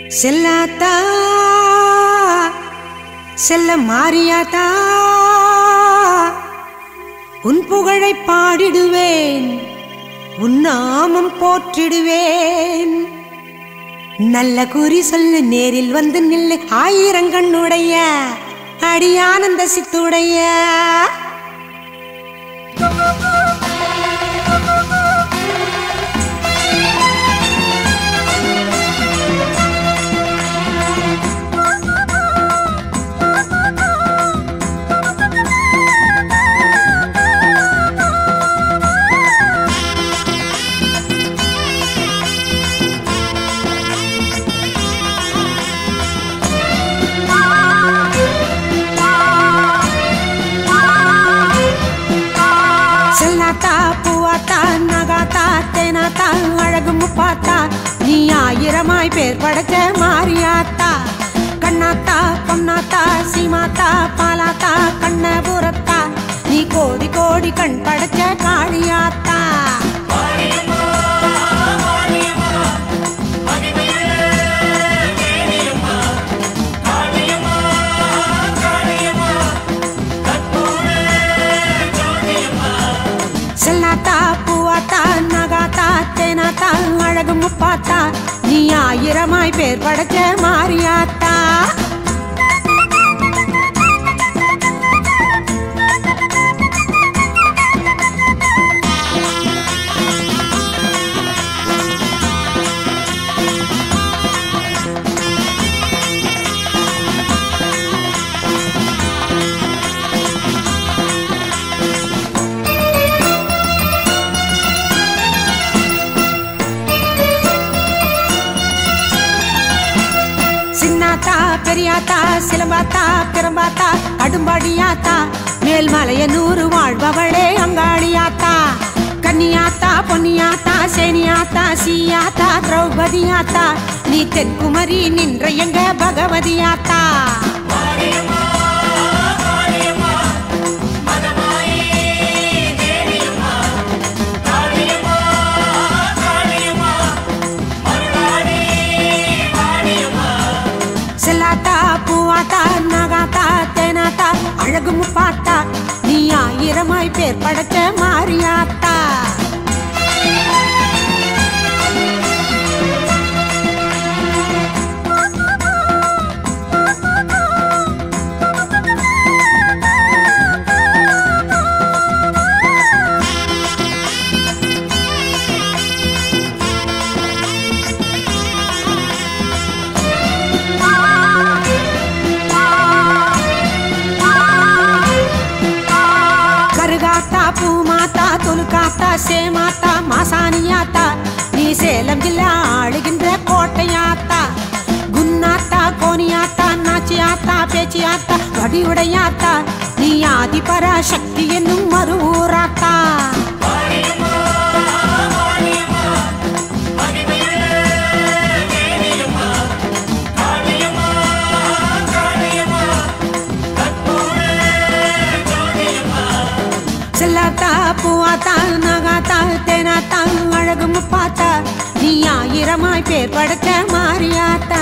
செல்லாத்தா செல்ல மாறியாத்தா உன் புகழை பாடிடுவேன் உன் நாமம் போற்றிடுவேன் நல்ல குறி சொல்லு நேரில் வந்து நில்லு ஆயிரங்கண்ணுடைய அடியானந்த சித்துடைய செல்லாத்தா பூவாத்தா நகாத்தா தேனாத்தா அழகு முப்பாத்தா நீ ஆயிரமாய் பேர் படைச்ச மாரியாத்தா கண்ணாத்தா பொன்னாத்தா சீமாத்தா பாலாத்தா கண்ணபுரத்தா நீ கோடி கோடி கண் படைச்ச காளியாத்தா செல்லாத்தா பூவாத்தா நகாத்தா தேனாத்தா அழகு முப்பாத்தா நீ ஆயிரமாய் பேர் படைச்ச மாரியாத்தா சின்னாத்தா பெரியாத்தா சிலம்பாத்தா பிரம்பாத்தா கடும்பாடியாத்தா மேல்மலைய நூறு வாழ்பவளே அங்காளியாத்தா கன்னியாத்தா பொன்னியாத்தா சேனியாத்தா சீயாத்தா திரௌபதியாத்தா நீ தென்குமரி நின்ற எங்க பகவதியாத்தா செல்லாத்தா பூவாத்தா நகாத்தா தேனாத்தா அழகு முப்பாத்தா நீ ஆயிரமாய் பேர் படைச்ச மாரியாத்தா கருகாத்தா பூமாத்தா துலுக்காத்தா சேமாத்தா மாசாணியாத்தா நீ சேலம் ஜில்லா ஆளுகின்ற கோட்டையாத்தா குன்னாத்தா கோனியாத்தா நாச்சியாத்தா பேச்சியாத்தா வடிவுடையாத்தா நீ ஆதிபரா சக்தி என்னும் மறு ஊராத்தா செல்லாத்தா பூவாத்தா நகாத்தா தேனாத்தா அழகு முப்பாத்தா நீ ஆயிரமாய் பேர் படைச்ச மாரியாத்தா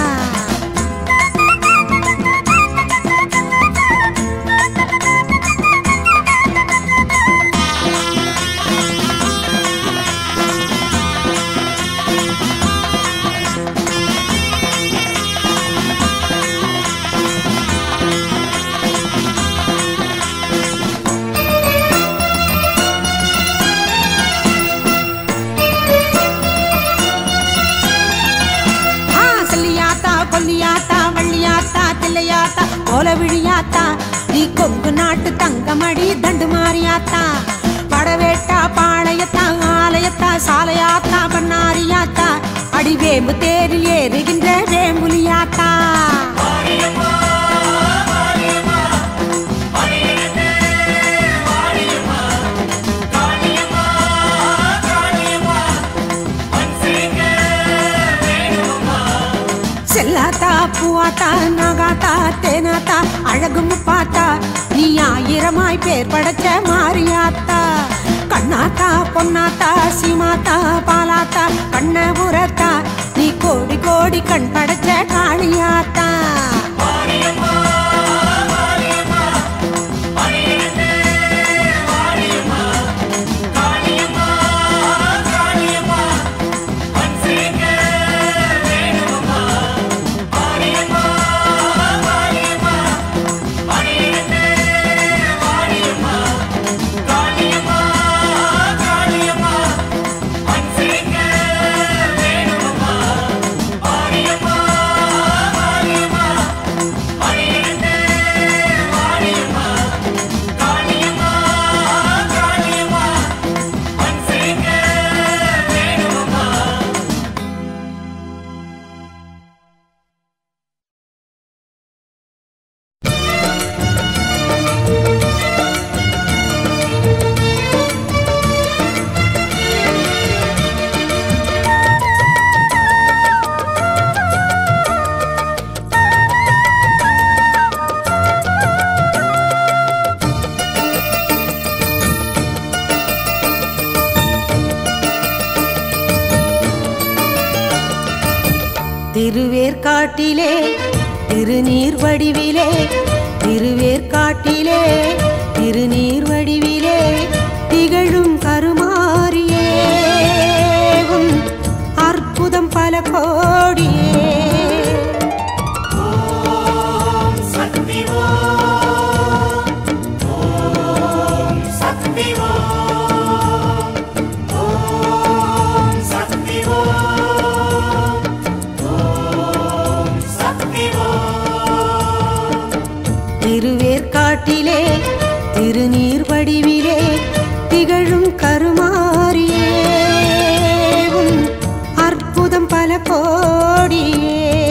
ஆ, செல்லியாத்தா கொல்லியாத்தா வள்ளியாத்தா தில்லையாத்தா கோலவிழியாத்தா நீ கொங்கு நாட்டு தங்கமடி தண்டு மாறியாத்தா படவேட்டா பாளையத்தா ஆலயத்தா சாலையாத்தா பண்ணாரியாத்தா அடி வேம்பு தேரில் ஏறுகின்ற வேம்புலியாத்தா செல்லாத்தா பூவாத்தா நகாத்தா தேனாத்தா அழகு முப்பாத்தா நீ ஆயிரமாய் பேர் படைச்ச மாரியாத்தா கண்ணாத்தா பொன்னாத்தா சீமாத்தா பாலாத்தா கண்ணபுரத்தா நீ கோடி கோடி கண் படைச்ச கா திருவேற்காட்டிலே திருநீர் வடிவிலே திருவேற்காட்டிலே திருநீர் வடிவிலே திகழும் கருமாரியே உன் அற்புதம் பல கோடியே சக்தி ஓம் ஓம் சக்தி ஓம் ஓம் சக்தி ஓம் ஓம் சக்தி ஓம் திருவேற்காட்டிலே திருநீர் வடிவிலே திகழும் கருமாரியே உன் அற்புதம் பல கோடியே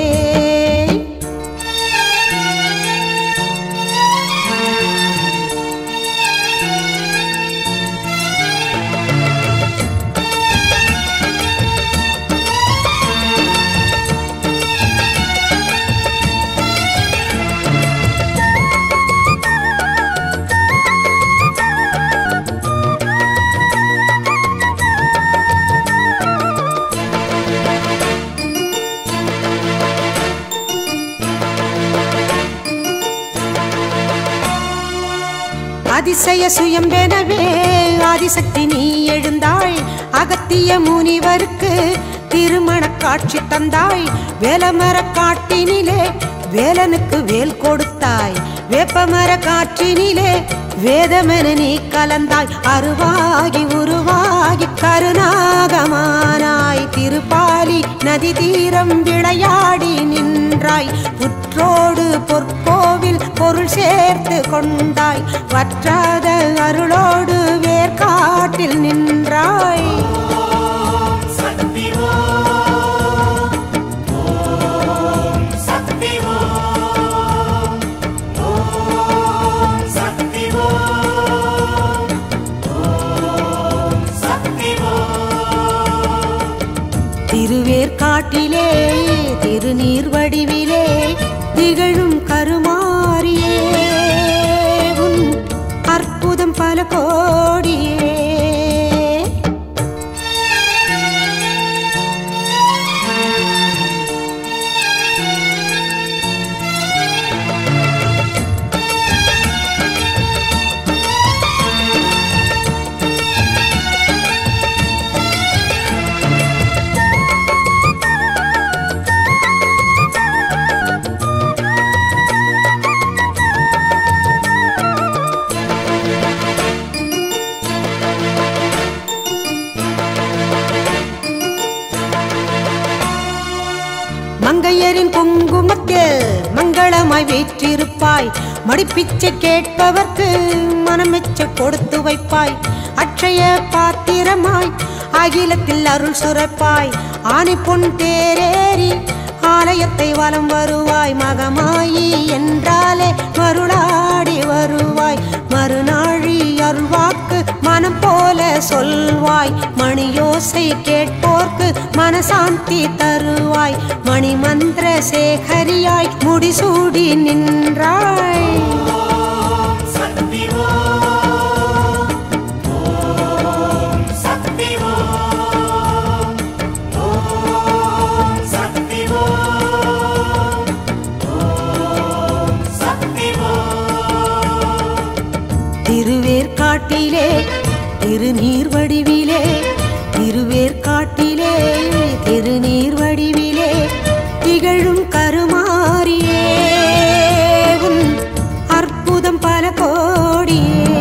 அதிசய சுயம்பெனவே ஆதிசக்தி நீ எழுந்தாய் அகத்திய முனிவருக்கு திருமண காட்சி தந்தாய் வேலமர காட்டினிலே வேலனுக்கு வேல் கொடுத்தாய் வேப்பமர காற்றினிலே வேதமென நீ கலந்தாய் அருவாகி உருவாகி கருணாகமானாய் திருப்பாலி நதி தீரம் விளையாடி நின்றாய் புற்றோடு பொற்கோவில் பொருள் சேர்த்து கொண்டாய் வற்றாத அருளோடு வேர்காட்டில் நின்றாய் சக்தி ஓம் ஓம் சக்தி ஓம் ஓம் சக்தி ஓம் ஓம் சக்தி ஓம் திருவேற்காட்டிலே திருநீர் வடிவிலே திகழும் கருமாரியே உன் அற்புதம் பல கோடியே மங்கையரின் குங்குமத்தில் மங்களமாய் வீற்றிருப்பாய் மடிப்பிச்சை கேட்பவர்க்கு மனமெச்ச கொடுத்து வைப்பாய் அட்சய பாத்திரமாய் அகிலத்தில் அருள் சுரப்பாய் ஆணி பொன் தேரேறி ஆலயத்தை வலம் வருவாய் மகமாயி என்றாலே மருளாடி வருவாய் மறுநாழி அருள்வாக்கு மனம் போல சொல்வாய் மணியோசை கேட்போர்க்கு மனசாந்தி தருவாய் மணிமந்திர சேகரியாய் முடிசூடி நின்றாய் சக்தி ஓம் ஓம் சக்தி ஓம் ஓம் சக்தி ஓம் ஓம் சக்தி ஓம் திருவேற்காட்டிலே திருநீர் வடிவிலே திருவேற்காட்டிலே திருநீர் வடிவிலே திகழும் கருமாரியே உன் அற்புதம் பல கோடியே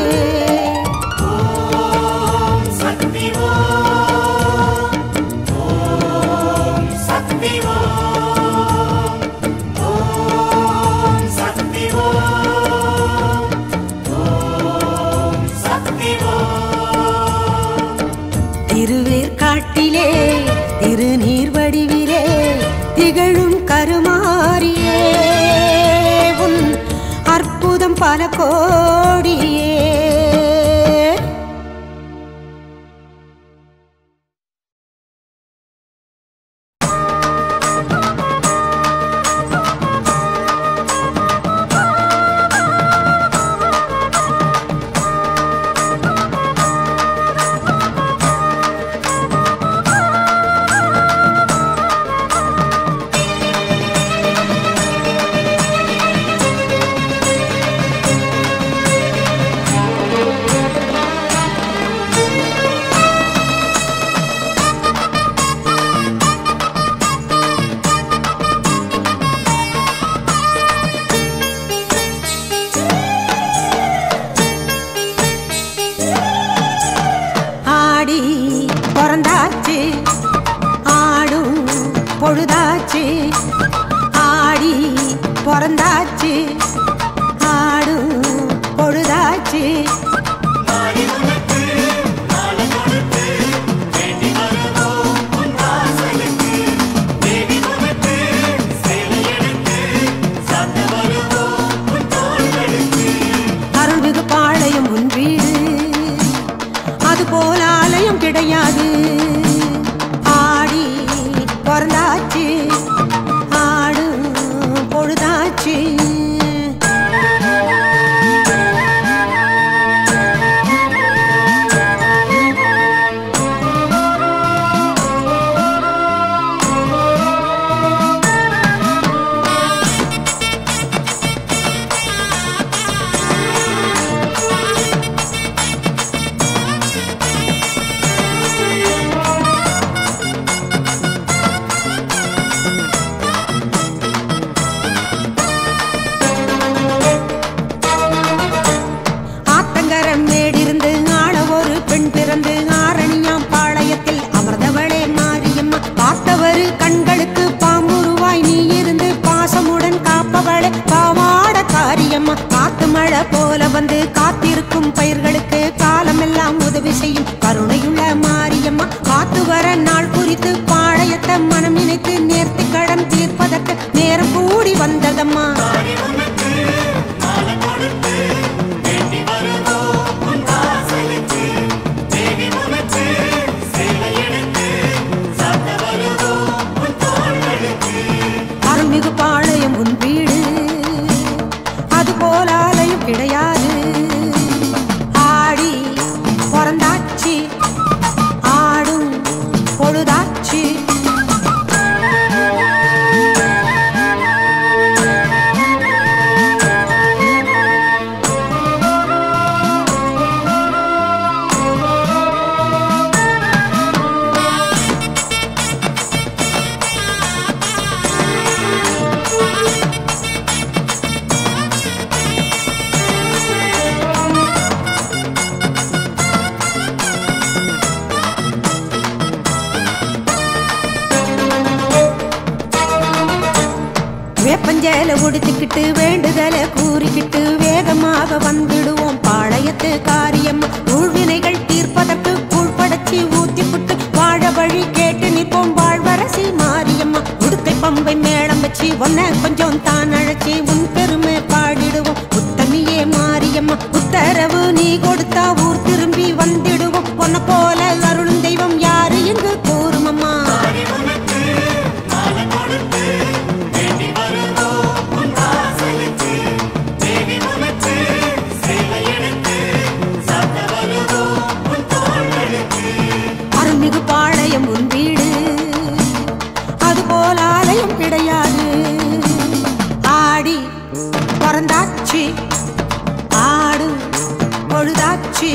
ஓம் சக்தி ஓம் ஓம் சக்தி ஓம் ஓம் சக்தி ஓம் ஓம் சக்தி ஓம் திருவேற்காட்டிலே திருநீர் வடிவிலே திகழும் கருமாரியே உன் அற்புதம் பல கோடியே பாசரு கண்களுக்கு பாம்புருவாய் நீ இருந்து பாசமுடன் காப்பவளே பாவாட காரியம்மா காத்து மழை போல வந்து காத்திருக்கும் பயிர்களுக்கு காலமெல்லாம் உதவி செய்யும் கருணையுள்ள மாரியம்மா காத்து வர நாள் குறித்து பாளையத்தை மனம் நினைத்து நேர்த்தி கடன் தீர்ப்பதற்கு நேரம் கூடி வந்ததம்மா தாரி உனக்கு மாலை கொடுத்து வேண்டி வருவோம் உன் வாசலுக்கு தேவி உனக்கு சேலை எடுத்து சாத்த வருவோம் உன் தோள்களுக்கு அருள்மிகு பாளையம் உன் வீடு அது போல ஆலயம் கிடையாது ஆடி பிறந்தாச்சு ஆடும் பொழுதாச்சு வேப்பஞ்சேல உடுத்திக்கிட்டு வேண்டுதலை கூறிக்கிட்டு வேகமாக வந்துடுவோம் பாளையத்து காரியம் ஊழ்வினைகள் தீர்ப்பதற்கு கூழ்படச்சி ஊத்திப்புட்டு வாழ வழி கேட்டு நிற்போம் வாழ்வரசி மாரியம்மா உடுக்கை பம்பை மேளம் வச்சு ஒன்ன கொஞ்சம் தான் அழைச்சி உன் பெருமை பாடிடுவோம் உத்தமியே மாரியம்மா உத்தரவு நீ கொடுத்தா ஊர் திரும்பி வந்திடுவோம் உன்னை போல அருளும் தெய்வம் யாரு இங்கு கூறுமம்மா தாரி உனக்கு மாலை கொடுத்து வேண்டி வருவோம் உன் வாசலுக்கு தேவி உனக்கு சேலை எடுத்து சாத்த வருவோம் உன் தோள்களுக்கு அருள்மிகு பாளையம் உன் வீடு அது போல ஆலயம் கிடையாது ஆடி பிறந்தாச்சு ஆடு பொழுதாச்சு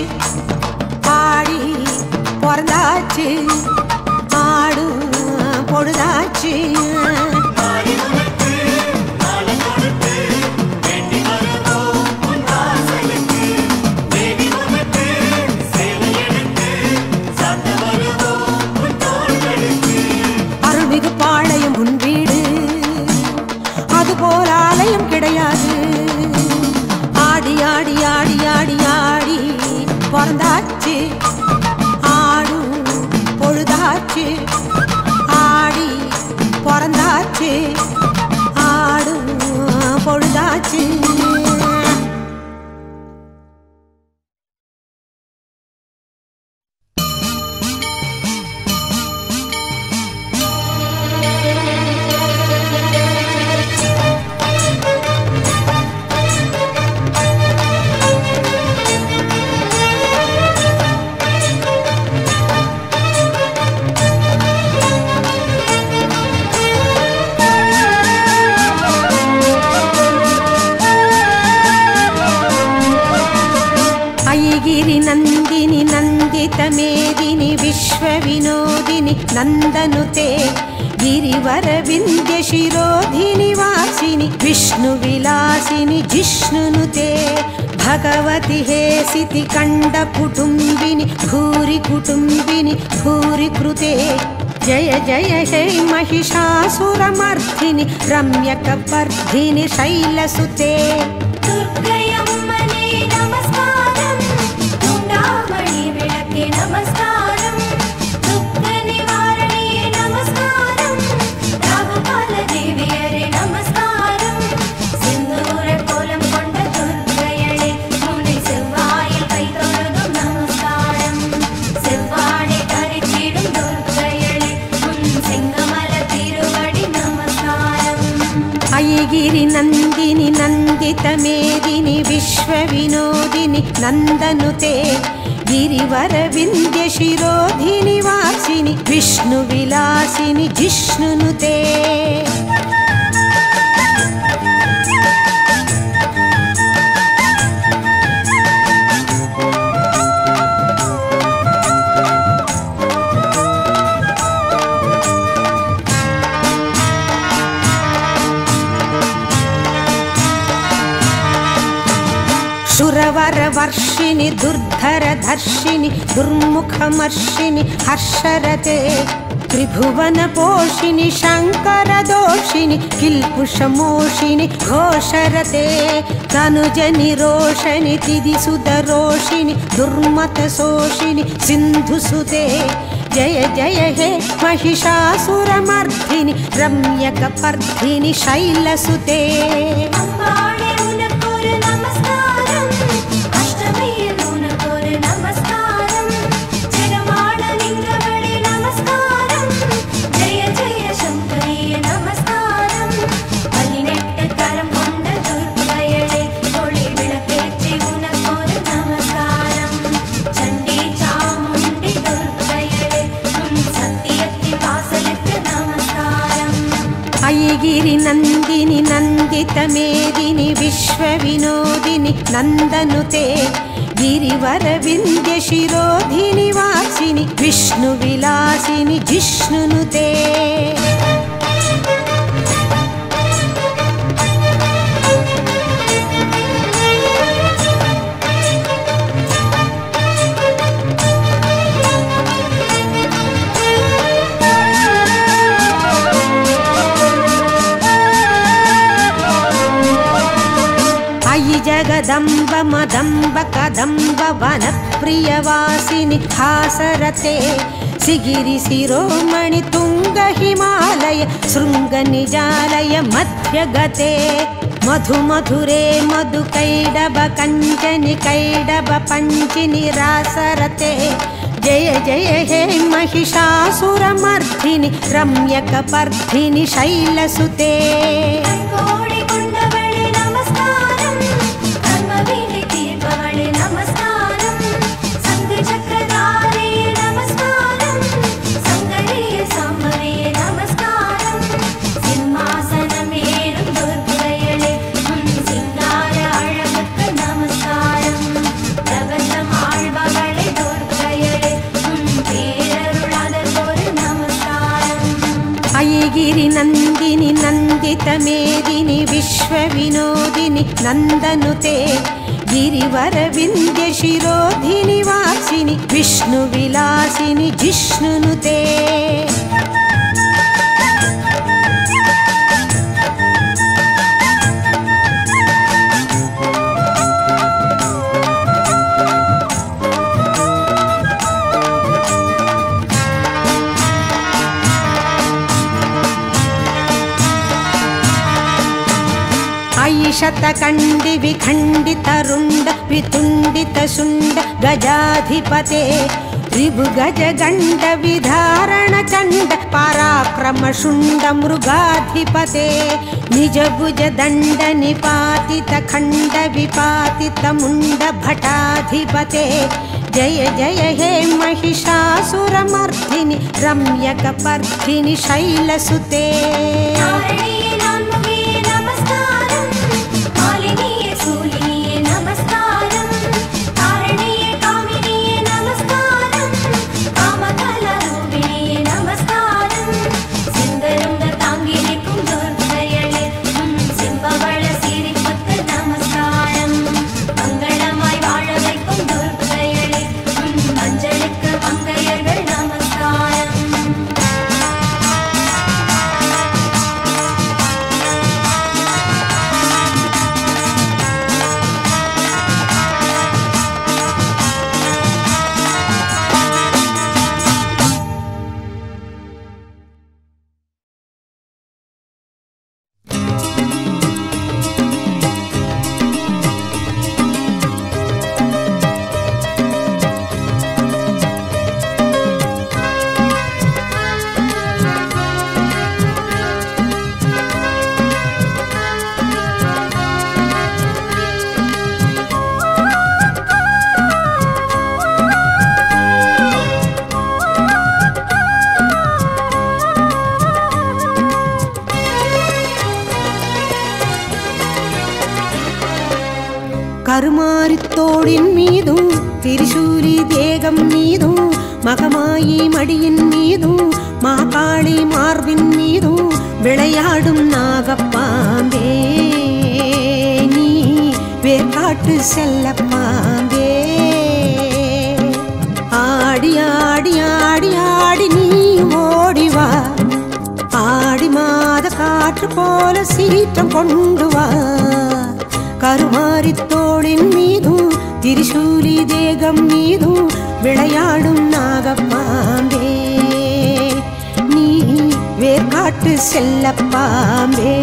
ஆடி பிறந்தாச்சு ஆடு பொழுதாச்சு தாரி உனக்கு மாலை கொடுத்து வேண்டி வருவோம் உன் வாசலுக்கு தேவி உனக்கு சேலை எடுத்து சாத்த வருவோம் உன் தோள்களுக்கு அருள்மிகு பாளையம் உன் வீடு அது போல ஆலயம் கிடையாது ஆடி ஆடி ஆடி ஆடி ஆடி பிறந்தாச்சு ஆடும் பொழுதாச்சு ஆடி பிறந்தாச்சு ஆடும் பொழுதாச்சு ऐगिरि नन्दिनि नन्दितमेदिनि विश्वविनोदिनि नन्दनुते गिरिवरविन्द्यशिरोधिनि वासिनि विष्णुविलासिनि जिष्णुनुते भगवति हेसिति कण्डकुटुम्बिनि भूरि कुटुम्बिनि भूरि कृते जय जय हे महिषासुरमर्धिनि रम्यकपर्धिनि शैलसुते துர்க்கையம்மனே நமஸ்காரம் துண்டாமணி விளக்கே நமஸ்காரம் துக்க நிவாரணியே நமஸ்காரம் ராகுகால தேவியரே நமஸ்காரம் சிந்தூர கோலம் கொண்ட துர்க்கையளே முனை செவ்வாயில் கை தொழுதும் நமஸ்காரம் செவ்வாடை கரிச்சிடும் துர்க்கையளே உன் செங்கமல திருவடி நமஸ்காரம் ऐगिरि नन्दिनि नन्दितमेदिनि विश्वविनोदिनि नन्दनुते गिरिवरविन्द्यशिरोधिनि वासिनि विष्णुविलासिनि जिष्णुनुते सुरवरवर्षिणि दुर्धरधर्षिणि दुर्मुखमर्षिणि हर्षरते ತ್ರಿಭುವನ ಪೋಷಿಣಿ ಶಂಕರ ದೋಷಿಣಿ ಕಿಲ್ಪುಷಮೋಷಿಣಿ ಘೋಷರತೆ ತನುಜ ನಿರೋಷಣಿ ತಿದಿಸುದ ರೋಷಿಣಿ ದುರ್ಮತ ಶೋಷಿಣಿ ಸಿಂಧು ಸುತೆ ಜಯ ಜಯ ಹೇ ಮಹಿಷಾಸುರಮರ್ಧಿನಿ ರಮ್ಯಕ ಪರ್ಧಿನಿ ಶೈಲಸುತೆ அம்பாளே உனக்கொரு நமஸ்காரம் அஷ்டமியில் உனக்கொரு நமஸ்காரம் ஜெகமாட நின்றவளே நமஸ்காரம் ஜெய ஜெய சங்கரிய நமஸ்காரம் பதினெட்டு கரம் கொண்ட துர்க்கையளே ஒளி விளக்கேற்றி உனக்கொரு நமஸ்காரம் சண்டி சாமுண்டி துர்க்கையளே உன் சத்தியத்தின் வாசலுக்கு நமஸ்காரம் ಐಗಿರಿ ನಂದಿನಿ ನಂದಿತ ಮೇದಿನಿ ವಿಶ್ವ ವಿನೋದಿನಿ ನಂದನುತೆ ಗಿರಿವರ ವಿಂಧ್ಯ ಶಿರೋಧಿನಿ ವಾಸಿನಿ ವಿಷ್ಣು ವಿಲಾಸಿನಿ ಜಿಷ್ಣುನುತೆ ಅಯಿ ಜಗದಂಬ ಮದಂಬ ಕದಂಬ ವನ ಪ್ರಿಯವಾಸಿನಿ ಹಾಸರತೆ ಸಿಗಿರಿ ಶಿರೋಮಣಿ ತುಂಗ ಹಿಮಾಲಯ ಶೃಂಗ ನಿಜಾಲಯ ಮಧ್ಯಗತೆ ಮಧು ಮಧುರೆ ಮಧು ಕೈಡಬ ಕಂಚನಿ ಕೈಡಬ ಪಂಚಿನಿ ರಾಸರತೆ ಜಯ ಜಯ ಹೇ ಮಹಿಷಾಸುರಮರ್ಧಿನಿ ರಮ್ಯಕ ಪರ್ಧಿನಿ ಶೈಲಸುತೆ கோடி கொண்டவளே நமஸ்காரம் கர்மவினை தீர்ப்பவளே நமஸ்காரம் சங்கு சக்கரதாரே நமஸ்காரம் சங்கரிய சாம்பவியே நமஸ்காரம் சிம்மாசனம் ஏறும் துர்க்கையளே உன் சிங்கார அழகுக்கு நமஸ்காரம் பிரபஞ்சம் ஆழ்பவளே துர்க்கையளே உன் பேரருளாதற்கொரு நமஸ்காரம் ಐಗಿರಿ ನಂದಿನಿ ನಂದಿತ ಮೇದಿನಿ ವಿಶ್ವ ವಿನೋದಿನಿ ನಂದನುತೆ ಗಿರಿವರ ವಿಂಧ್ಯ ಶಿರೋಧಿನಿ ವಾಸಿನಿ ವಿಷ್ಣು ವಿಲಾಸಿನಿ ಜಿಷ್ಣುನುತೆ ಐಶತ ಕಂಡಿ ವಿಖಂಡಿತ ರುಂಡ ವಿತುಂಡಿತ ಶುಂಡ ಗಜಾಧಿಪತೆ ರಿಭು ಗಜ ಗಂಡ ವಿಧಾರಣ ಚಂಡ ಪರಾಕ್ರಮ ಶುಂಡ ಮೃಗಾಧಿಪತೆ ನಿಜ ಭುಜ ದಂಡ ನಿಪಾತಿತ ಖಂಡ ವಿಪಾತಿತ ಮುಂಡ ಭಟಾಧಿಪತೆ ಜಯ ಜಯ ಹೇ ಮಹಿಷಾಸುರಮರ್ಧಿನಿ ರಮ್ಯಕ ಪರ್ಧಿನಿ ಶೈಲಸುತೆ தாரணியே நான்முகியே நமஸ்காரம் மாலினியே சூலினியே நமஸ்காரம் தாரணியே காமினியே நமஸ்காரம் காமகலரூபிணியே நமஸ்காரம் சிங்கருங்க தாங்கி நிற்கும் துர்க்கையளே உன் சிம்பவள சிரிப்புக்கு நமஸ்காரம் மங்களமாய் வாழ வைக்கும் துர்க்கையளே உன் மஞ்சளுக்கு மங்கையர்கள் நமஸ்காரம் கருமாரித்தோடின் மீதும் திரிசூலி தேகம் மீதும் மகமாயி மடியின் மீதும் மாகாளி மார்பின் மீதும் விளையாடும் நாகப்பாம்பே நீ வேர்காட்டு செல்லப்பாம்பே ஆடி ஆடி ஆடி ஆடி நீ ஓடி காற்று போல சீற்றம் கொண்டு வா கருமாரி தோளின் மீதும் திரிசூலி தேகம் மீதும் விளையாடும் நாகப்பாம்பே நீ வேர்காட்டு செல்ல பாம்பே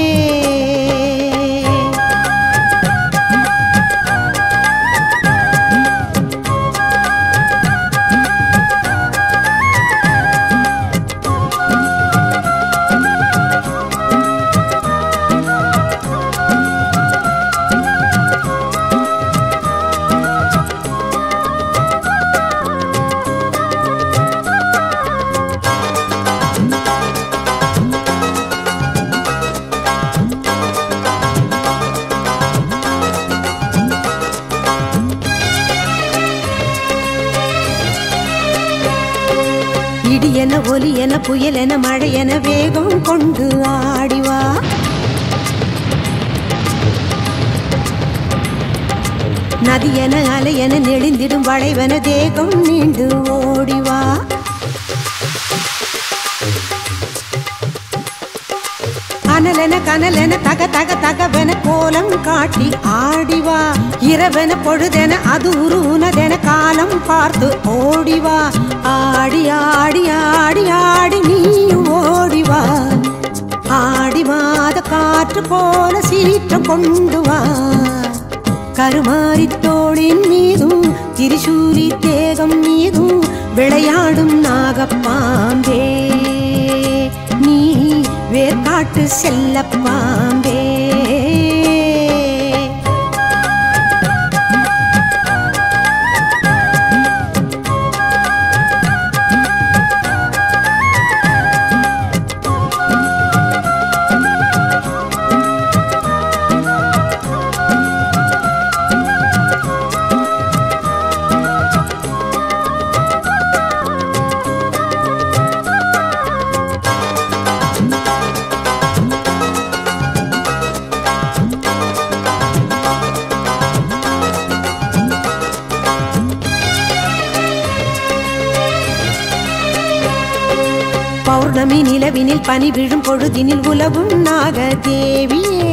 இடியென ஒலியென புயலென மழையென வேகம் கொண்டு ஆடிவா நதியென அலையென நெளிந்திடும் வளைவென தேகம் நீண்டு ஓடிவா அனலென கனலென தக தக தகவென கோலம் காட்டி ஆடிவா இரவென பொழுதென அது உருனதென காலம் பார்த்து ஓடிவா ஆடி ஆடி ஆடி ஆடி நீயும் ஓடிவா ஆடி மாத காற்று போல சீற்றம் கொண்டு வா கருமாரி தோளின் மீதும் திரிசூலி தேகம் மீதும் விளையாடும் நாகப்பாம்பே நீ வேர்காட்டு செல்ல பாம்பே பௌர்ணமி நிலவினில் பனி விழும் பொழுதினில் உலவும் நாக தேவியே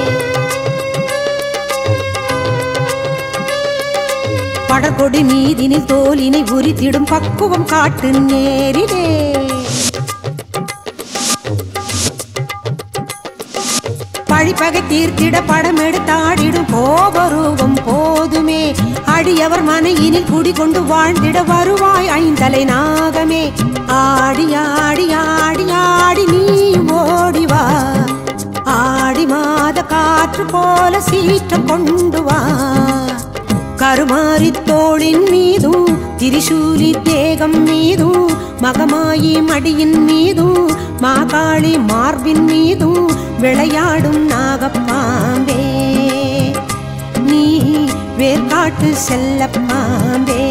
படர்கொடி மீதினில் தோலினை உரித்திடும் பக்குவம் காட்டு நேரிலே பழிப்பகை தீர்த்திட படம் எடுத்தாடிடும் கோபரூபம் போதுமே அடியவர் மனையினில் குடிகொண்டு வாழ்ந்திட வருவாய் ஐந்தலை நாகமே ஆடி ஆடி ஆடி ஆடி நீ ஓடிவா ஆடி மாத காற்று போல சீற்றம் கொண்டு வா கருமாரி தோளின் மீதும் திரிசூலி தேகம் மீதும் மகமாயி மடியின் மீதும் மாகாளி மார்பின் மீதும் விளையாடும் நாகப்பாம்பே நீ வேர்காட்டு செல்ல பாம்பே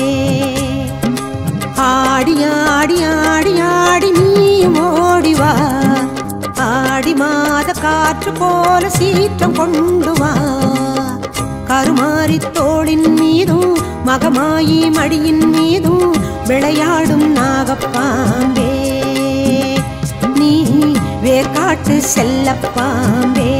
ஆடி ஆடி ஆடி ஆடி நீயும் ஓடிவா ஆடி மாத காற்று போல சீற்றம் கொண்டு வா கருமாரி தோளின் மீதும் மகமாயி மடியின் மீதும் விளையாடும் நாகப்பாம்பே நீ வேர்காட்டு செல்ல பாம்பே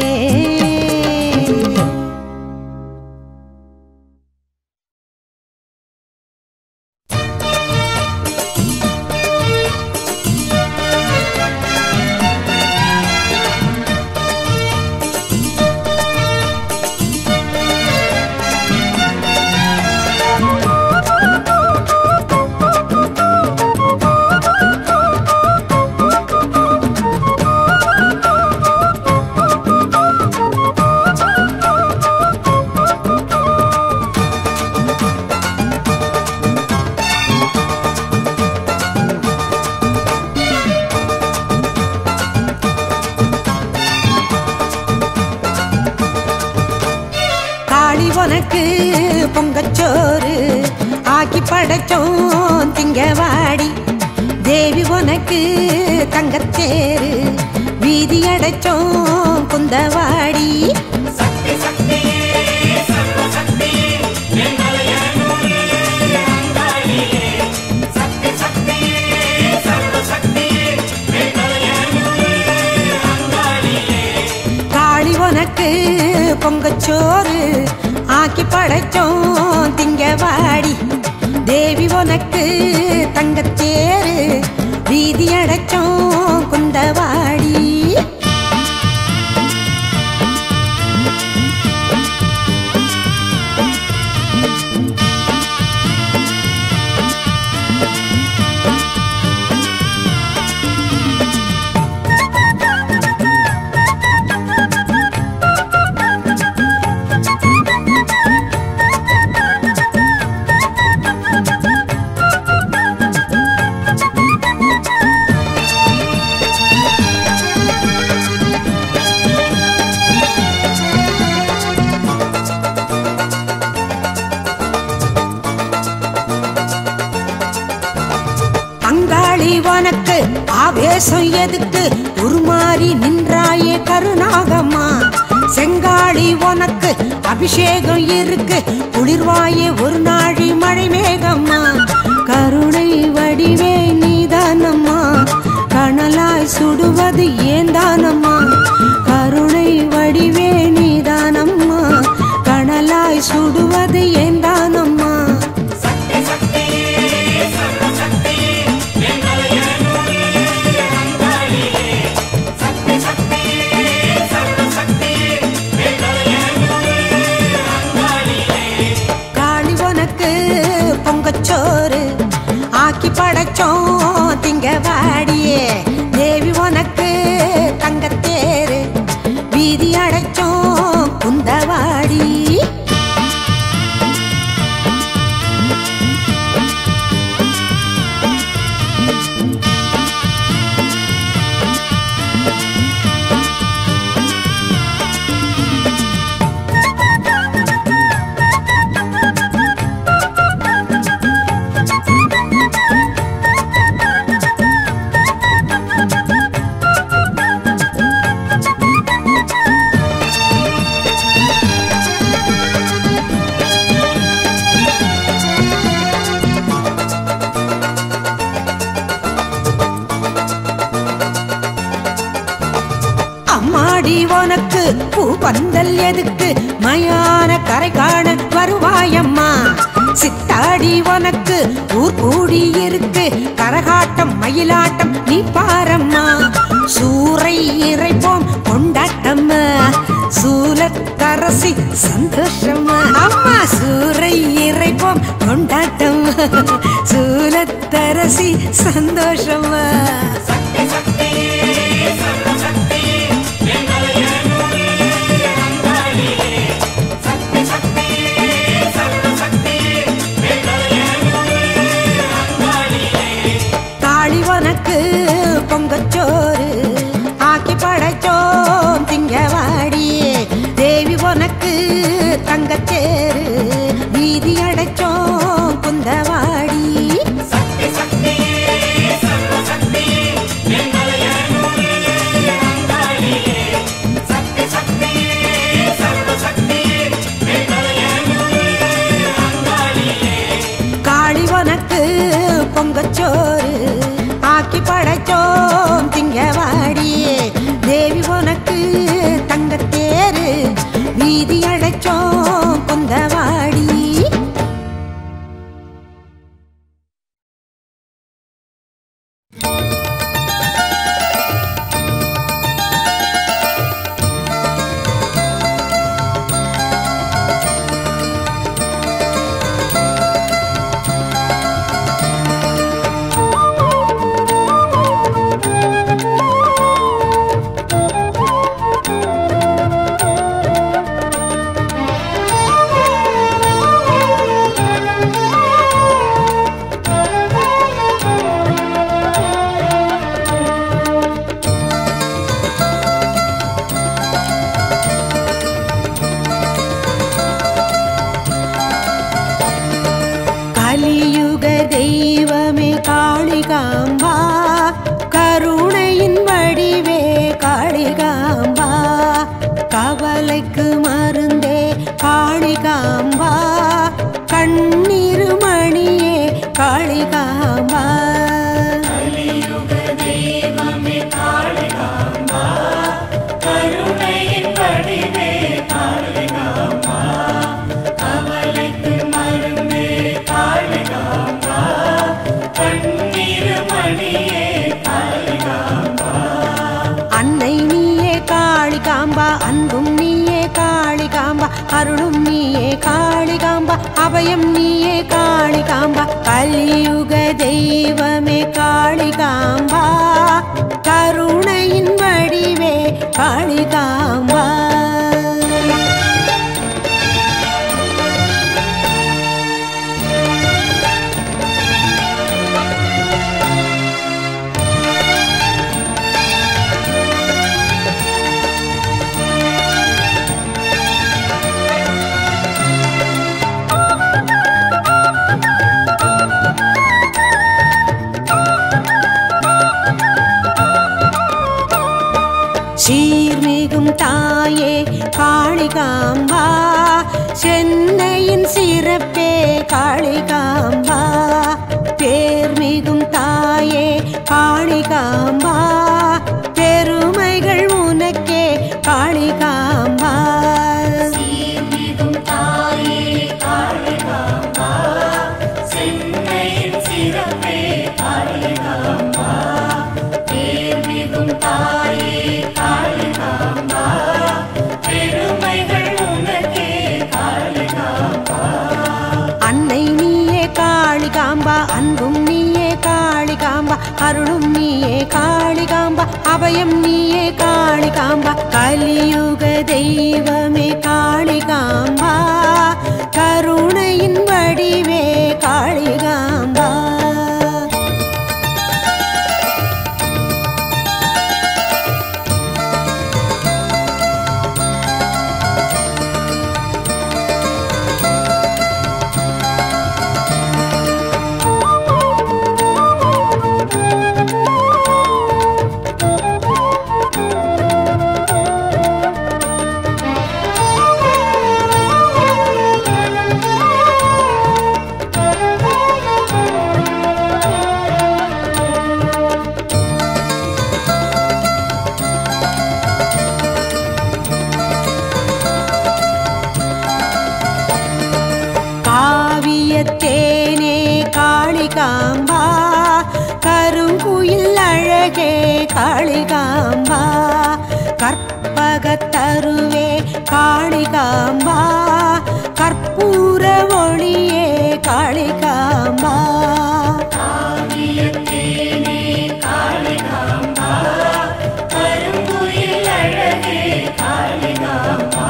காளி உனக்கு பொங்கச்சோறு ஆக்கி படைச்சோம் திங்கவாடி தேவி உனக்கு தங்கத்தேரு வீதி அடைச்சோம் குந்தவாடி சக்தி சக்தியே சர்வ சக்தியே என் மலையனூரே அங்காளியே சக்தி சக்தியே சர்வ சக்தியே என் மலையனூரே பொங்கச்சோறு ஆக்கி படைச்சோம் திங்கவாடி தேவி உனக்கு தங்கத்தேரு வீதி அடைச்சோம் குந்தவாடி அங்காளி உனக்கு ஆவேசம் எதுக்கு உருமாறி நின்றாயே கருணாகம்மா செங்காளி உனக்கு அபிஷேகம் இருக்கு குளிர்வாயே ஒரு நாழி மழை மேகம்மா கருணை வடிவே நீதானம்மா கனலாய் சுடுவது ஏந்தானம்மா கருணை வடிவே நீதானம்மா கனலாய் சுடுவது ஏந்தானம்மா சக்தி சக்தியே சர்வ சக்தியே எங்களையனூரே அங்காளியே சக்தி சக்தியே சர்வ சக்தியே எங்களையனூரே அங்காளியே காளி உனக்கு பொங்கச்சோறு ஆக்கி படைச்சோம் திங்க வாடியே தேவி உனக்கு தங்கத்தேரு வீதி அடைச்சோம் குந்தவாடி அம்மாடி உனக்கு பூ பந்தல் எதுக்கு மயான கரை காண வருவாயம்மா சித்தாடி உனக்கு ஊர் கூடி இருக்கு கரகாட்டம் மயிலாட்டம் நீ பாரம்மா சூறை இறைப்போம் கொண்டாட்டம் சூலத்தரசி சந்தோஷம் அம்மா சூறை இறைப்போம் கொண்டாட்டம் சூலத்தரசி சந்தோஷம் சக்தி சக்தியே சர்வ சக்தியே எங்களையனூரே அங்காளியே சக்தி சக்தியே சர்வ சக்தியே எங்களையனூரே அங்காளியே தாளி உனக்கு பொங்கச்சோறு ஆக்கி படைச்சோம் திங்கவாடி தேவி உனக்கு தங்கச்சேரு வீதி அடைச்சோம் குந்தவாடி சக்தி சக்தியே சர்வ சக்தியே எங்களையனூரே அங்காளியே சக்தி சக்தியே சர்வ சக்தியே எங்களையனூரே அங்காளியே காளி உனக்கு பொங்கச்சோறு ஆக்கி படைச்சோம் திங்கவாடி தேவி உனக்கு தங்கத்தேரு வீதி அடைச்சோம் குந்தவாடி கலியுக தெய்வமே காளிகாம்பா கருணையின் வடிவே காளிகாம்பா கவலைக்கு மருந்தே காளிகாம்பா கண்ணீர் மணியே காளிகாம்பா கருணையின் வடிவே காளிகாம்பா காளிகாம்பா அன்பும் நீயே காளிகாம்பா அருளும் நீயே காளிகாம்பா அபயம் நீயே காளிகாம்பா கலியுக தெய்வமே காளிகாம்பா கருணையின் வடிவே காளிகாம்பா சீர்மிகும் தாயே காளிகாம்பா சென்னையின் சிறப்பே காளிகாம்பா பேர்மிகும் தாயே காளிகாம்பா பெருமைகள் உனக்கே காளிகாம்பா சீர்மிகும் தாயே காளிகாம்பா சென்னையின் சிறப்பே காளிகாம்பா பேர்மிகும் தாயே காளிகாம்பா பெருமைகள் உனக்கே காளிகாம்பா அன்னை நீயே காளிகாம்பா அன்பும் நீயே காளிகாம்பா அருளும் நீயே காளிகாம்பா அபயம் நீயே காளிகாம்பா கலியுக தெய்வமே காளிகாம்பா கருணையின் வடிவே காளிகாம்பா காவியத்தேனே காளிகாம்பா கருங்குயில் அழகே காளிகாம்பா கற்பகத்தருவே காளிகாம்பா கற்பூர ஒளியே காளிகாம்பா காவியத்தேனே காளிகாம்பா கருங்குயில் அழகே காளிகாம்பா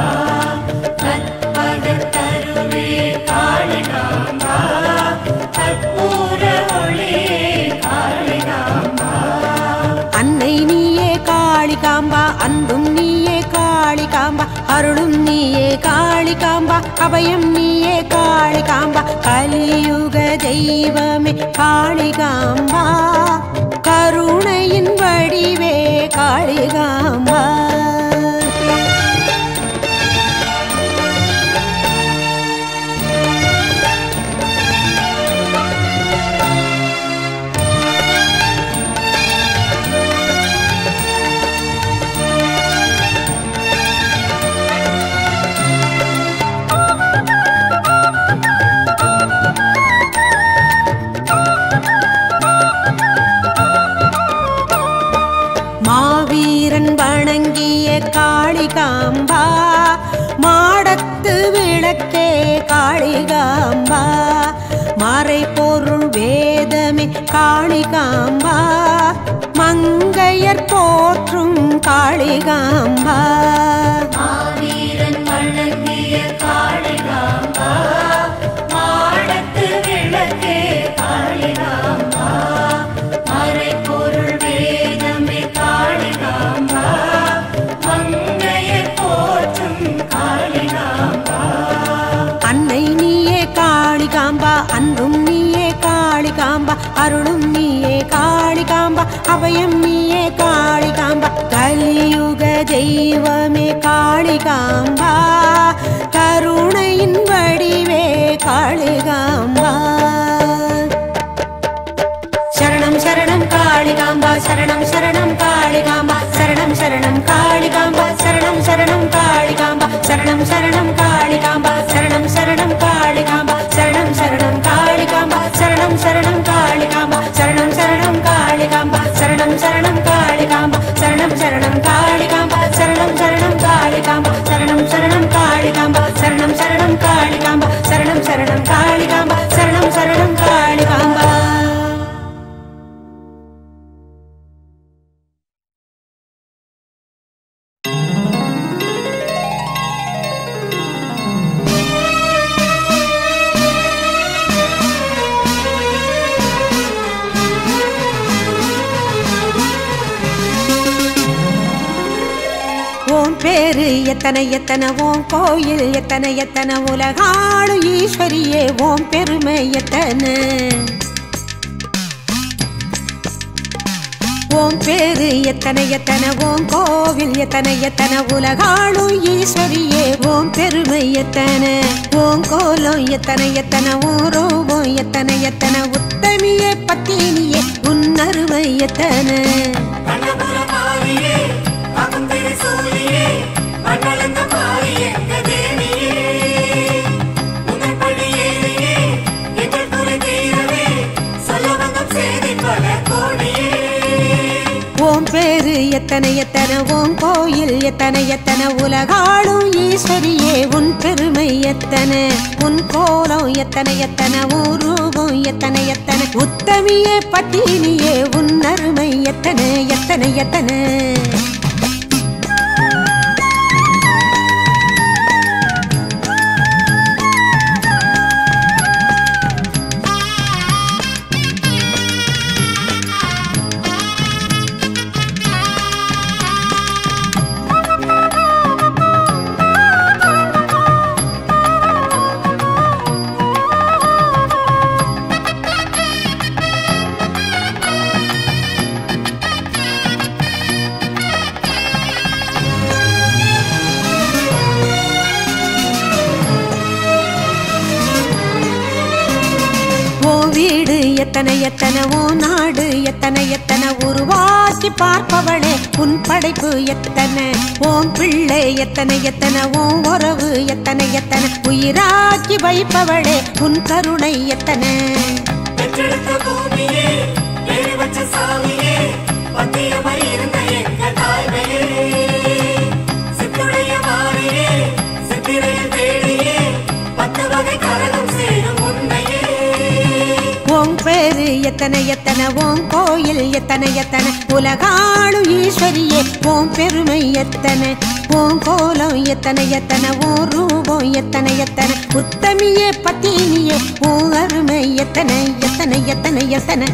கற்பகத்தருவே காளிகாம்பா கற்பூர ஒளியே காளிகாம்பா அன்னை நீயே காளிகாம்பா அன்பும் நீயே காளிகாம்பா அருளும் நீயே காளிகாம்பா அபயம் நீயே காளிகாம்பா கலியுக தெய்வமே காளிகாம்பா கருணையின் வடிவே காளிகாம்பா மாவீரன் வணங்கிய காளிகாம்பா மாடத்து விளக்கே காளிகாம்பா மறை பொருள் வேதமே காளிகாம்பா மங்கையர் போற்றும் காளிகாம்பா மாவீரன் வணங்கிய காளிகாம்பா மாடத்து விளக்கே காளிகாம்பா மறைபொருள் வேதமே காளிகாம்பா மங்கையர் போற்றும் காளிகாம்பா அன்னை நீயே காளிகாம்பா அன்பும் நீயே காளிகாம்பா அருளும் நீயே காளிகாம்பா அபயம் நீயே காளிகாம்பா கலியுக தெய்வமே காளிகாம்பா கருணையின் வடிவே காளிகாம்பா சரணம் சரணம் காளிகாம்பா சரணம் சரணம் காளிகாம்பா சரணம் சரணம் காளிகாம்பா சரணம் சரணம் காளிகாம்பா சரணம் சரணம் காளிகாம்பா சரணம் சரணம் காளிகாம்பா சரணம் சரணம் காளிகாம்பா சரணம் சரணம் காளிகாம்பா சரணம் சரணம் காளிகாம்பா சரணம் சரணம் காளிகாம்பா சரணம் சரணம் காளிகாம்பா சரணம் சரணம் ஓம் பேரு எத்தனை எத்தனை ஓம் கோயில் எத்தனை எத்தனை உலகாளும் ஈஸ்வரியே ஓம் பெருமை எத்தனை ஓம் பேரு எத்தனை எத்தனை ஓம் கோவில் எத்தனை எத்தனை உலகாளும் ஈஸ்வரியே ஓம் பெருமை எத்தனை ஓம் கோலம் எத்தனை எத்தனை ஓம் ரூபம் எத்தனை எத்தனை உத்தமியே பத்தினியே உன்னருமை எத்தனை கண்ணபுர மாரியே அகுந்திரி சூரியே மண்ணளந்த மாறி எங்க தேவியே முதல் படி ஏறியே எங்கள் குறை தீரவே சொல்ல வந்த செய்தி பல கோடியே ஓம் பேரு எத்தனை எத்தனை ஓம் கோயில் எத்தனை எத்தனை உலகாளும் ஈஸ்வரியே உன் பெருமை எத்தனை உன் கோலம் எத்தனை எத்தனை உன் ரூபம் எத்தனை எத்தனை உத்தமியே பட்டினியே உன் அருமை எத்தனை எத்தனை எத்தனை ஓ வீடு எத்தனை எத்தனை ஓ நாடு எத்தனை எத்தனை உருவாக்கி பார்ப்பவளே உன் படைப்பு எத்தனை ஓம் பிள்ளை எத்தனை எத்தனை ஓ உறவு எத்தனை எத்தனை உயிராக்கி வைப்பவளே உன் கருணை எத்தனை பெற்றெடுத்த பூமியே பேரு வச்ச சாமியே பத்தியமாய் இருந்த எங்க தாய்மையே சித்துடைய மாறியே சித்திரையில் தேடியே பத்து வகை கரகம் சேரும் உன்னையே ஓம் பேரு எத்தனை எத்தனை ஓம் கோயில் எத்தனை எத்தனை உலகாளும் ஈஸ்வரியே ஓம் பெருமை எத்தனை ஓம் கோலம் எத்தனை எத்தனை ஓம் ரூபம் எத்தனை எத்தனை உத்தமியே பத்தினியே ஓம் அருமை எத்தனை எத்தனை எத்தனை எத்தனை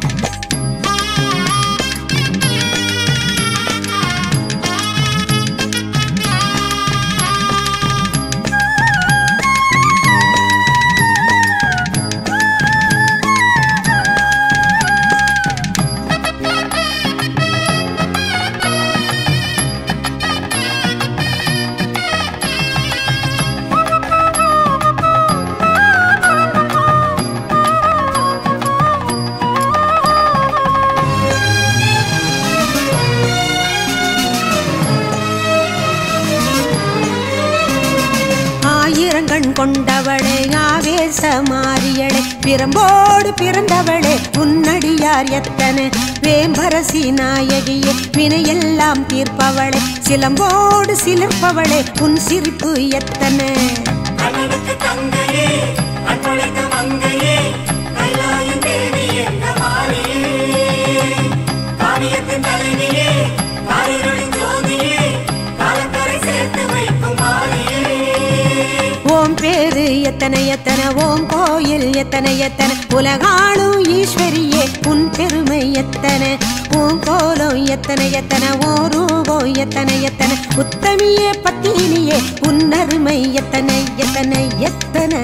ஆயிரங்கண் கொண்டவளே ஆவேச மாறியளே பிரம்போடு பிறந்தவளே உன்னடியார் எத்தனை வேம்பரசி நாயகியே வினையெல்லாம் தீர்ப்பவளே சிலம்போடு சிலிர்ப்பவளே உன் சிரிப்பு எத்தனை கண்ணனுக்கு தங்கையே அன்பழைத்த மங்கையே கைலாயம் தேவி எங்க மாறியே காவியத்தின் தலைவியே காரிருளின் ஜோதியே காலக்கரை சேர்த்து வைக்கும் மாறியே ஓம் பேரு எத்தனை எத்தனை ஓம் கோயில் எத்தனை எத்தனை உலகாளும் ஈஸ்வரியே உன் பெருமை எத்தனை ஓம் கோலம் எத்தனை எத்தனை ஓ ரூபம் எத்தனை எத்தனை உத்தமியே பத்தினியே உன் அருமை எத்தனை எத்தனை எத்தனை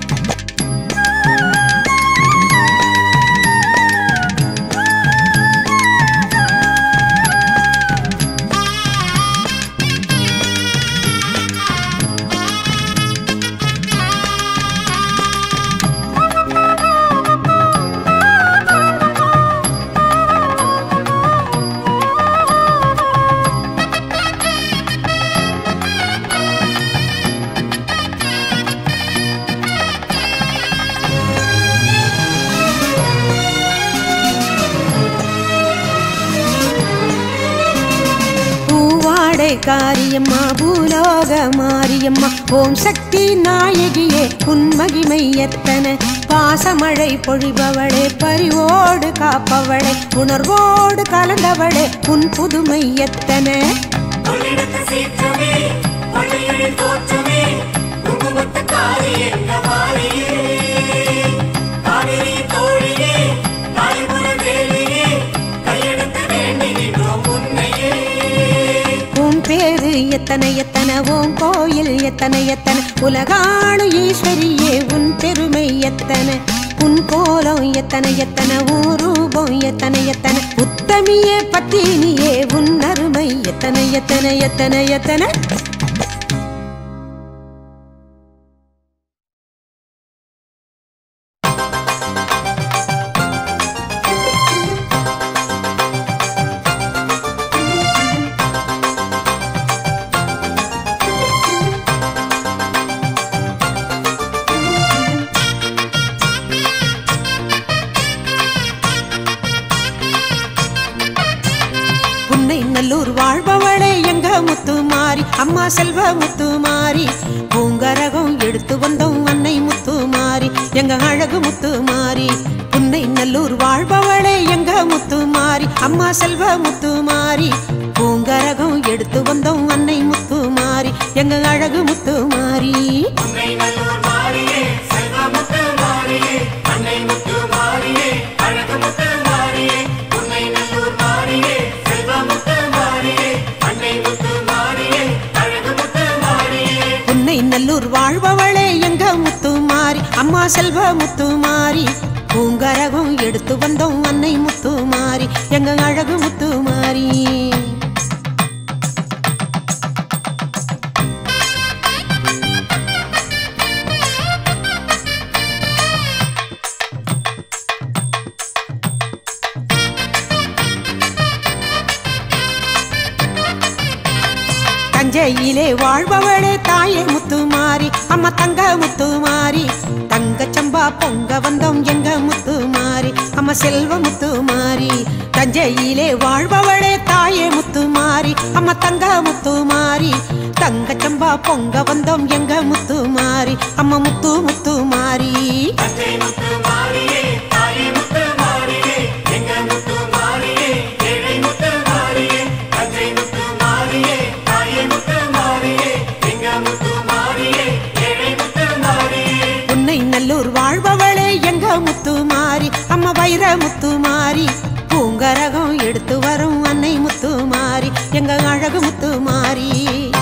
பூவாடை காரியம்மா பூலோக மாரியம்மா ஓம் சக்தி நாயகியே உன் மகிமை எத்தனை பாசமழை பொழிபவளே பரிவோடு காப்பவளே உணர்வோடு கலந்தவளே உன் புதுமை எத்தனை கொள்ளிடத்து சீற்றமே கொள்ளையழில் தோற்றமே குங்குமத்து காரி எங்க மாறியே காவிரி தோழியே தாய்புர தேவியே கையெடுத்து வேண்டி நின்றோம் உன்னையே உன் பேரு எத்தனை எத்தனை ஓம் கோயில் எத்தனை எத்தனை உலகாணு ஈஸ்வரியே உன் பெருமை எத்தனை உன் கோலம் எத்தனை எத்தனை உன் ரூபம் எத்தனை எத்தனை உத்தமியே பத்தினியே உன் அருமை எத்தனை எத்தனை எத்தனை எத்தனை புன்னை நல்லூர் வாழ்பவளே எங்க முத்து மாறி அம்மா செல்வ முத்து மாறி பூங்கரகம் எடுத்து வந்தோம் அன்னை முத்து மாறி எங்க அழகு முத்து மாறி புன்னை நல்லூர் வாழ்பவளே எங்க முத்து மாறி அம்மா செல்வ முத்து மாறி பூங்கரகம் எடுத்து வந்தோம் அன்னை முத்து மாறி எங்க அழகு முத்து மாறி உன்னை நல்லூர் மாறியே செல்வ முத்து மாறியே அன்னை முத்து மாறியே அழகு முத்து மாறியே உன்னை நல்லூர் மாறியே செல்வ முத்து மாறியே அன்னை முத்து மாறியே அழகு முத்து மாறியே உன்னை நல்லூர் வாழ்பவளே எங்க முத்து மாறி அம்மா செல்வ முத்து மாறி பூங்கரகம் எடுத்து வந்தோம் அன்னை முத்து மாறி எங்க அழகு முத்து மாறி தஞ்சையிலே வாழ்பவளே தாயே முத்து மாறி அம்மா தங்க முத்து மாறி தங்க சம்பா பொங்க வந்தோம் எங்க முத்து மாறி அம்மா செல்வ முத்து மாறி தஞ்சையிலே வாழ்பவளே தாயே முத்து மாறி அம்மா தங்க முத்து மாறி தங்க சம்பா பொங்க வந்தோம் எங்க முத்து மாறி அம்மா முத்து முத்து மாறி தஞ்சை முத்து மாறியே தாயே முத்து மாறியே எங்க முத்து மாறியே ஏழை முத்து மாறியே தஞ்சை முத்து மாறியே தாயே முத்து மாறியே எங்க முத்து மாறியே ஏழை முத்து மாறியே உன்னை நல்லூர் வாழ்பவளே எங்க முத்து மாறி அம்மா வைர முத்து மாறி பூங்கரகம் எடுத்து வரும் அன்னை முத்து மாறி எங்க அழகு முத்து மாறி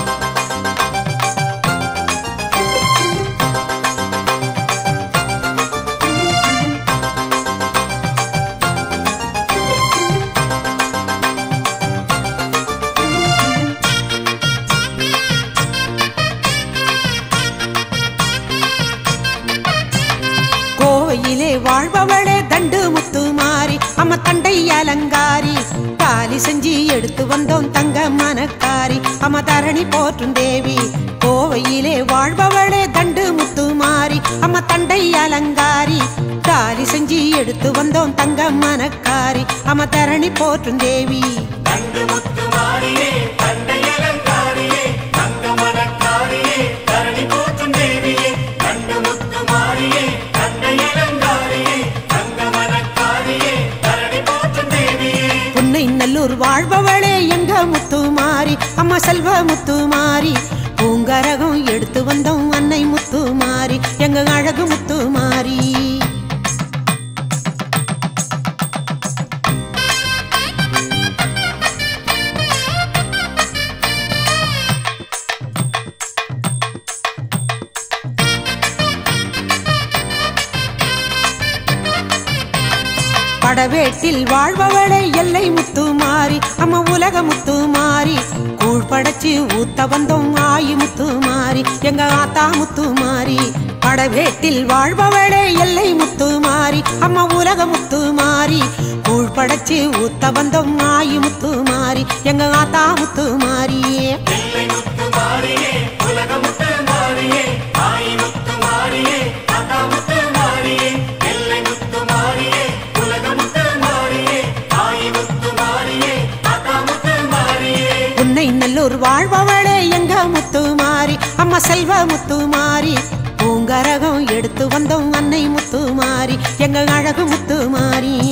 கோவையிலே வாழ்பவளே தண்டு முத்து மாறி அம்மா தண்டை அலங்காரி தாலி செஞ்சு எடுத்து வந்தோம் தங்க மனக்காரி அம்மா தரணி போற்றும் தேவி கோவையிலே வாழ்பவளே தண்டு முத்து மாறி அம்மா தண்டை அலங்காரி தாலி செஞ்சு எடுத்து வந்தோம் தங்க மனக்காரி அம்மா தரணி போற்றும் தேவி தண்டு முத்து மாறியே தண்டை அலங்காரியே தங்க மனக்காரியே தரணி போற்றும் தேவியே தண்டு முத்து மாறியே தண்டை அலங்காரியே தங்க மனக்காரியே தரணி போற்றும் தேவியே உன்னை நல்லூர் வாழ்பவளே எங்க முத்து மாறி அம்மா செல்வ முத்து மாறி பூங்கரகம் எடுத்து வந்தோம் அன்னை முத்து மாறி எங்க அழகு முத்து மாறி படவேட்டில் வாழ்பவளே எல்லை முத்து மாறி அம்மா உலக முத்து மாறி கூழ் படைச்சு ஊத்த வந்தோம் ஆயி முத்து மாறி எங்க ஆத்தா முத்து மாறி படவேட்டில் வாழ்பவளே எல்லை முத்து மாறி அம்மா உலக முத்து மாறி கூழ் படைச்சு ஊத்த வந்தோம் ஆயி முத்து மாறி எங்க ஆத்தா முத்து மாறி எல்லை முத்து மாறியே உலக முத்து மாறியே ஆயி முத்து மாறியே தாத்தா முத்து மாறியே எல்லை முத்து மாறியே உலக முத்து மாறியே ஆயி முத்து மாறியே தாத்தா முத்து மாறியே உன்னை நல்லூர் வாழ்பவளே எங்க முத்து மாறி அம்மா செல்வ முத்து மாறி பூங்கரகம் எடுத்து வந்தோம் அன்னை முத்து மாறி எங்க அழகு முத்து மாறி